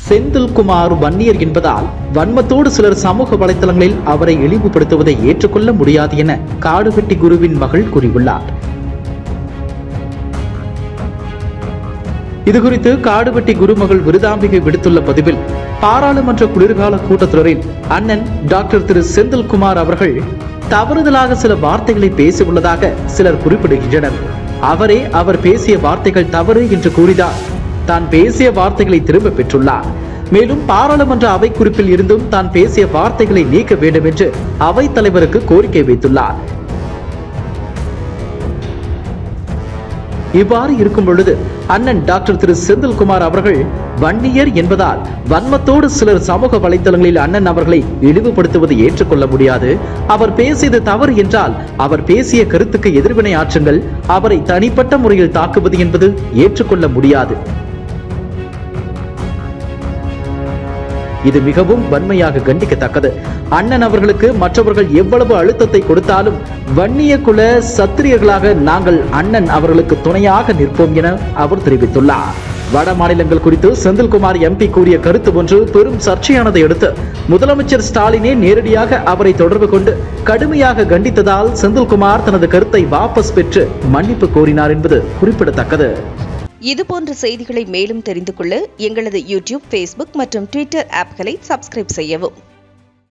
செந்தில்குமார் வன்னியர் என்பதால் வன்மத்தோடு சிலர் சமூக வலைத்தளங்களில் அவரை இழிவுபடுத்துவதை ஏற்றுக்கொள்ள முடியாது என காடுவெட்டி குருவின் மகள் கூறியுள்ளார் இதுகுறித்து காடுவெட்டி குருமகள் விருதாம்பிகை விடுத்துள்ள பதிவில் பாராளுமன்ற குளிர்கால கூட்டத்தொடரில் அண்ணன் டாக்டர் திரு செந்தில்குமார் அவர்கள் தவறுதலாக சில வார்த்தைகளை பேசியுள்ளதாக சிலர் குறிப்பிடுகின்றனர் அவரே அவர் பேசிய வார்த்தைகள் தவறு என்று கூறிதான் தான் பேசிய வார்த்தைகளை திரும்ப பெற்றுள்ளார் மேலும் பாராளுமன்ற அவை குறிப்பில் இருந்தும் தான் பேசிய வார்த்தைகளை நீக்க வேண்டும் என்று அவைத் தலைவருக்கு கோரிக்கை வைத்துள்ளார் இவ்வாறு இருக்கும் பொழுது அண்ணன் டாக்டர் திரு செந்தில்குமார் அவர்கள் வன்னியர் என்பதால் வன்மத்தோடு சிலர் சமூக வலைதளங்களில் அண்ணன் அவர்களை இழிவுபடுத்துவதை ஏற்றுக்கொள்ள முடியாது அவர் பேசியது தவறு என்றால் அவர் பேசிய கருத்துக்கு எதிர்வினை ஆற்றுங்கள் அவரை தனிப்பட்ட முறையில் தாக்குவது என்பது ஏற்றுக்கொள்ள முடியாது இது மிகவும் வன்மையாக கண்டிக்கத்தக்கது அண்ணன் அவர்களுக்கு மற்றவர்கள் எவ்வளவு அழுத்தத்தை கொடுத்தாலும் வன்னிய குல சத்திரியர்களாக நாங்கள் அண்ணன் அவர்களுக்கு துணையாக நிற்போம் என அவர் தெரிவித்துள்ளார் வட மாநிலங்கள் குறித்து செந்தில்குமார் எம்பி கூறிய கருத்து ஒன்று பெரும் சர்ச்சையானதை அடுத்து முதலமைச்சர் ஸ்டாலினே நேரடியாக அவரை தொடர்பு கொண்டு கடுமையாக கண்டித்ததால் செந்தில்குமார் தனது கருத்தை வாபஸ் பெற்று மன்னிப்பு கோரினார் என்பது குறிப்பிடத்தக்கது இதுபோன்ற செய்திகளை மேலும் தெரிந்து கொள்ள எங்களது யூடியூப் ஃபேஸ்புக் மற்றும் ட்விட்டர் ஆப்களை சப்ஸ்கிரைப் செய்யவும்